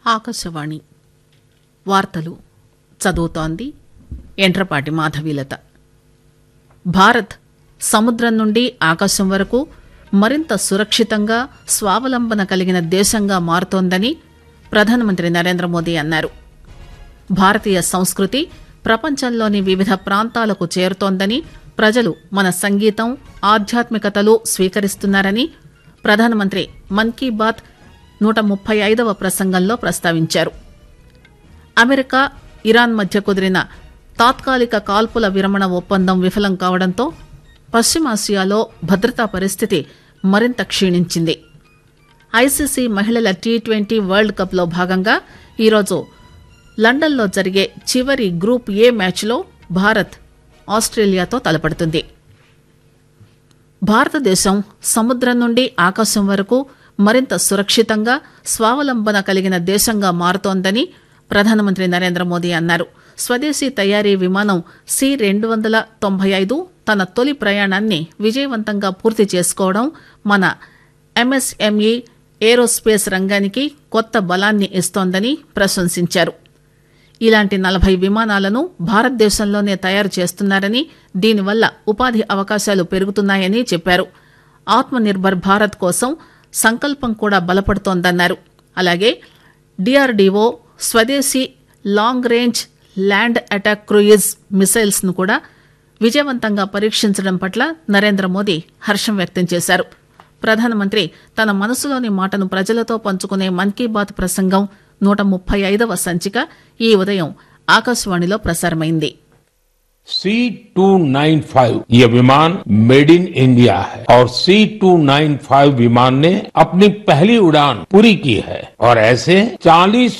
ఆకాశవాణి వార్తలు చదువుతోంది ఎంట్రపాటి మాధవీలత భారత్ సముద్రం నుండి ఆకాశం వరకు మరింత సురక్షితంగా స్వావలంబన కలిగిన దేశంగా మారుతోందని ప్రధానమంత్రి నరేంద్ర మోదీ అన్నారు భారతీయ సంస్కృతి ప్రపంచంలోని వివిధ ప్రాంతాలకు చేరుతోందని ప్రజలు మన సంగీతం ఆధ్యాత్మికతలు స్వీకరిస్తున్నారని ప్రధానమంత్రి మన్ కీ బాత్ నూట ముప్పై ఐదవ ప్రసంగంలో ప్రస్తావించారు అమెరికా ఇరాన్ మధ్య కుదిరిన తాత్కాలిక కాల్పుల విరమణ ఒప్పందం విఫలం కావడంతో పశ్చిమాసియాలో భద్రతా పరిస్థితి మరింత క్షీణించింది ఐసీసీ మహిళల టీ ట్వంటీ వరల్డ్ కప్లో భాగంగా ఈరోజు లండన్లో జరిగే చివరి గ్రూప్ ఏ మ్యాచ్లో భారత్ ఆస్ట్రేలియాతో తలపడుతుంది భారతదేశం సముద్రం నుండి ఆకాశం వరకు మరింత సురక్షితంగా స్వావలంబన కలిగిన దేశంగా మారుతోందని ప్రధానమంత్రి నరేంద్ర మోదీ అన్నారు స్వదేశీ తయారీ విమానం సి రెండు వందల తొంభై ఐదు తన తొలి ప్రయాణాన్ని విజయవంతంగా పూర్తి చేసుకోవడం మన ఎంఎస్ఎంఈ ఏరోస్పేస్ రంగానికి కొత్త బలాన్ని ఇస్తోందని ప్రశంసించారు ఇలాంటి నలభై విమానాలను భారతదేశంలోనే తయారు చేస్తున్నారని దీనివల్ల ఉపాధి అవకాశాలు పెరుగుతున్నాయని చెప్పారు ఆత్మ నిర్భర్ భారత్ కోసం సంకల్పం కూడా బలపడుతోందన్నారు అలాగే డిఆర్డీఓ స్వదేశీ long range land attack cruise missiles ను కూడా విజయవంతంగా పరీక్షించడం పట్ల నరేంద్ర మోదీ హర్షం వ్యక్తం చేశారు ప్రధానమంత్రి తన మనసులోని మాటను ప్రజలతో పంచుకునే మన్ కీ బాత్ ప్రసంగం నూట ముప్పై ఐదవ సంచిక ఈ ఉదయం ఆకాశవాణిలో ప్రసారమైంది सी टू नाइन फाइव ये विमान मेड इन इंडिया है और सी टू नाइन फाइव विमान ने अपनी पहली उड़ान पूरी की है और ऐसे चालीस